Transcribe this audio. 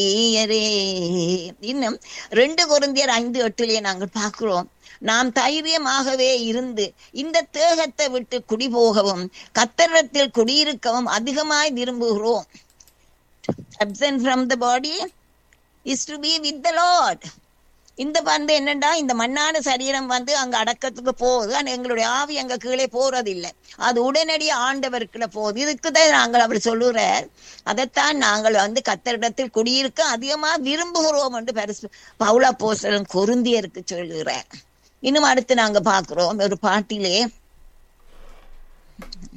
நீயரே இன்னும் ரெண்டு குருந்தியர் ஐந்து எட்டுலயே நாங்கள் பார்க்கிறோம் நாம் தைரியமாகவே இருந்து இந்த தேகத்தை விட்டு குடி போகவும் கத்தரத்தில் குடியிருக்கவும் அதிகமாய் விரும்புகிறோம் absent from the body is to be with the Lord இந்த வந்து என்னண்டா இந்த மண்ணான சரீரம் வந்து அங்க அடக்கத்துக்கு போகுது ஆனா எங்களுடைய ஆவி அங்க கீழே போறதில்லை அது உடனடியே ஆண்டவருக்குள்ள போகுது இதுக்குதான் நாங்கள் அவர் சொல்லுறார் அதைத்தான் நாங்கள் வந்து கத்தரிடத்தில் குடியிருக்க அதிகமா விரும்புகிறோம் என்று பரிசு பவுலா போஸ்டரன் கொருந்தியருக்கு சொல்லுகிறார் இன்னும் அடுத்து நாங்க பாக்குறோம் ஒரு பாட்டிலே